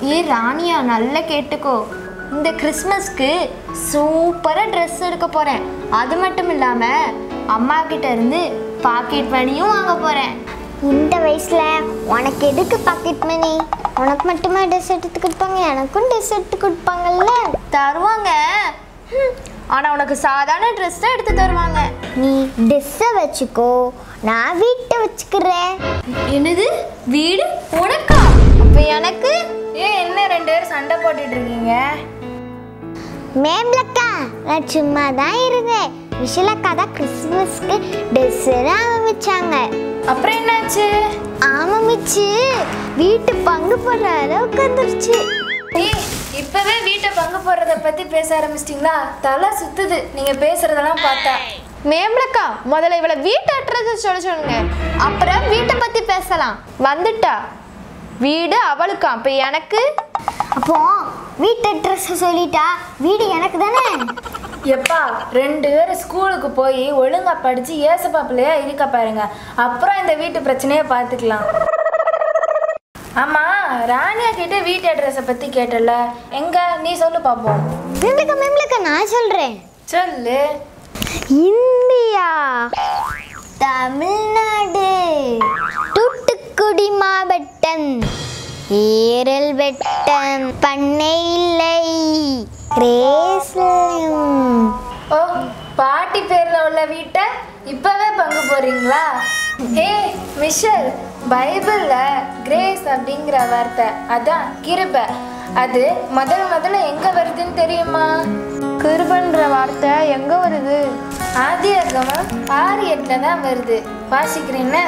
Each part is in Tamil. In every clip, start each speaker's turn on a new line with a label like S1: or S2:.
S1: ஏ ராணியா நல்லா கேட்டுக்கோ இந்த கிறிஸ்மஸ்க்கு சூப்பராக ட்ரெஸ் எடுக்க போகிறேன் அது மட்டும் இல்லாமல் அம்மா கிட்ட இருந்து பாக்கெட் மணியும் வாங்க போகிறேன்
S2: இந்த வயசுல உனக்கு எதுக்கு பாக்கெட் மணி உனக்கு மட்டுமா ட்ரெஸ் எடுத்து கொடுப்பாங்க எனக்கும் ட்ரெஸ் எடுத்து கொடுப்பாங்கல்ல
S1: தருவாங்க ஹம், ஆனா உனக்கு சாதாரண ட்ரெஸ் தான் எடுத்து தருவாங்க
S2: நீ ட்ரெஸ்ஸை வச்சுக்கோ நான் வீட்டை வச்சுக்கிறேன்
S1: என்னது வீடு உனக்கா அப்ப எனக்கு ஏன் என்ன ரெண்டு பேரும் சண்டை போட்டுட்டு இருக்கீங்க
S2: மேம்லக்கா நான் சும்மா தான் இருந்தேன் விஷலக்கா தான் கிறிஸ்மஸ்க்கு ட்ரெஸ்ஸுன்னு ஆரம்பிச்சாங்க
S1: அப்புறம் என்னாச்சு
S2: ஆரம்பிச்சு வீட்டு பங்கு போடுற அளவுக்கு வந்துருச்சு
S1: ஏய் இப்பவே வீட்டை பங்கு போடுறத பத்தி பேச ஆரம்பிச்சிட்டீங்களா தலை சுத்துது நீங்க பேசுறதெல்லாம் பார்த்தா மேம்லக்கா முதல்ல இவளை வீட்டு அட்ரஸ் சொல்ல சொல்லுங்க அப்புறம் வீட்டை பத்தி பேசலாம் வந்துட்டா வீடு அவளுக்கா அப்ப எனக்கு
S2: அப்போ வீட்டு ட்ரெஸ் சொல்லிட்டா வீடு எனக்கு தானே
S3: எப்பா ரெண்டு பேரும் ஸ்கூலுக்கு போய் ஒழுங்கா படிச்சு ஏசப்பா பிள்ளையா இருக்க பாருங்க அப்புறம் இந்த வீட்டு பிரச்சனையை பார்த்துக்கலாம் ஆமா ராணியா கிட்ட வீட்டு அட்ரஸை பத்தி கேட்டல எங்க நீ சொல்லு பாப்போம்
S2: மேம்லக்கா மேம்லக்கா நான் சொல்றேன்
S3: சொல்லு
S2: இந்தியா தமிழ்நாடு தூத்துக்குடி மாவட்டம் ஏரல் வெட்டம் பண்ணை இல்லை ரேஸ்லம்
S3: ஓ பாட்டி பேர்ல உள்ள வீட்டை இப்பவே பங்கு போறீங்களா ஹே மிஷல் பைபிள்ல கிரேஸ் அப்படிங்கிற வார்த்தை அதான் கிருபை அது முதல் முதல்ல எங்க வருதுன்னு தெரியுமா
S1: கிருபன்ற வார்த்தை எங்க வருது
S3: ஆதி அகமம் ஆறு எட்டுல தான் வருது வாசிக்கிறேன்னு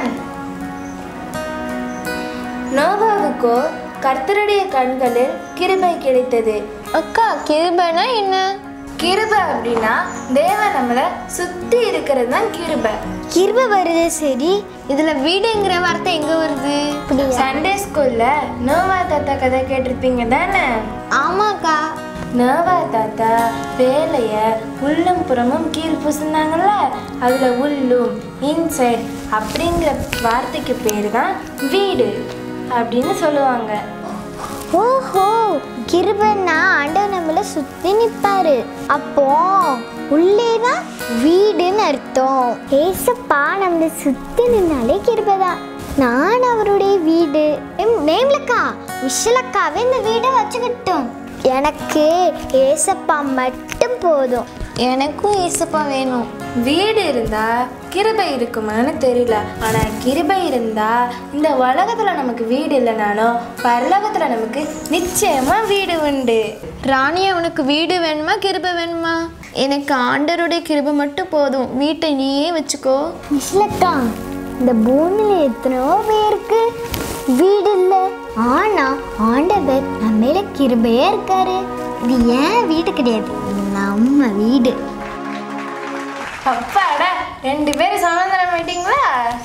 S3: நோவாவுக்கோ கர்த்தருடைய கண்களில் கிருபை கிடைத்தது
S1: அக்கா கிருபைனா என்ன
S3: கிருபை அப்படின்னா தேவன் நம்மளை சுத்தி இருக்கிறது தான் கிருபை
S2: கிருப வருது சரி
S1: இதுல வீடுங்கிற வார்த்தை எங்க வருது
S3: சண்டே ஸ்கூல்ல நோவா தாத்தா கதை கேட்டிருப்பீங்க தானே
S2: ஆமாக்கா
S3: நோவா தாத்தா வேலைய உள்ளும் புறமும் கீழ் பூசினாங்கல்ல அதுல உள்ளும் இன்சைட் அப்படிங்கிற வார்த்தைக்கு பேர் தான் வீடு அப்படின்னு சொல்லுவாங்க
S2: ஓஹோ கிருபன்னா ஆண்டவர் நம்மள சுத்தி நிப்பாரு அப்போ உள்ளேதான் வீடுன்னு அர்த்தம் ஏசப்பா நம்மள சுத்தி நின்னாலே கிருபதான் நான் அவருடைய வீடு மேம்லக்கா விஷலக்காவே இந்த வீடை வச்சுக்கிட்டோம் எனக்கு ஏசப்பா மட்டும் போதும்
S1: எனக்கும் ஏசப்பா வேணும்
S3: வீடு இருந்தா கிருபை இருக்குமான்னு தெரியல ஆனா கிருபை இருந்தா இந்த உலகத்துல நமக்கு வீடு இல்லைனாலும் பரலோகத்துல நமக்கு நிச்சயமா வீடு உண்டு
S1: ராணியா உனக்கு வீடு வேணுமா கிருபை வேணுமா எனக்கு ஆண்டருடைய கிருபை மட்டும் போதும் வீட்டை நீயே வச்சுக்கோ
S2: விஷலக்கா இந்த பூமியில எத்தனையோ பேருக்கு வீடு இல்லை ஆனா ஆண்டவர் நம்ம மேல கிருபையா இருக்காரு இது ஏன் வீடு கிடையாது இது நம்ம வீடு
S3: அப்பாடா ரெண்டு பேரும் சமாதானம் ஆயிட்டீங்களா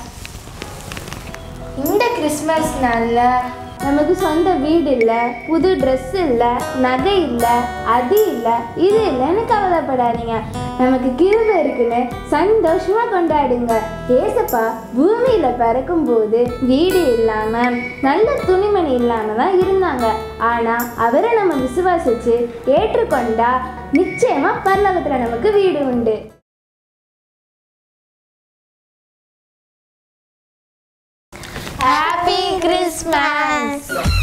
S3: இந்த கிறிஸ்மஸ் நாள்ல நமக்கு சொந்த வீடு இல்லை புது ட்ரெஸ் இல்லை நகை இல்லை அது இல்லை இது இல்லைன்னு கவலைப்படாதீங்க நமக்கு கிருபை இருக்குன்னு சந்தோஷமா கொண்டாடுங்க ஏசப்பா பூமியில பிறக்கும் போது வீடு இல்லாம நல்ல துணிமணி இல்லாம தான் இருந்தாங்க ஆனா அவரை நம்ம விசுவாசிச்சு ஏற்றுக்கொண்டா நிச்சயமா பரலோகத்துல நமக்கு வீடு உண்டு
S1: ஹாப்பி கிறிஸ்மஸ்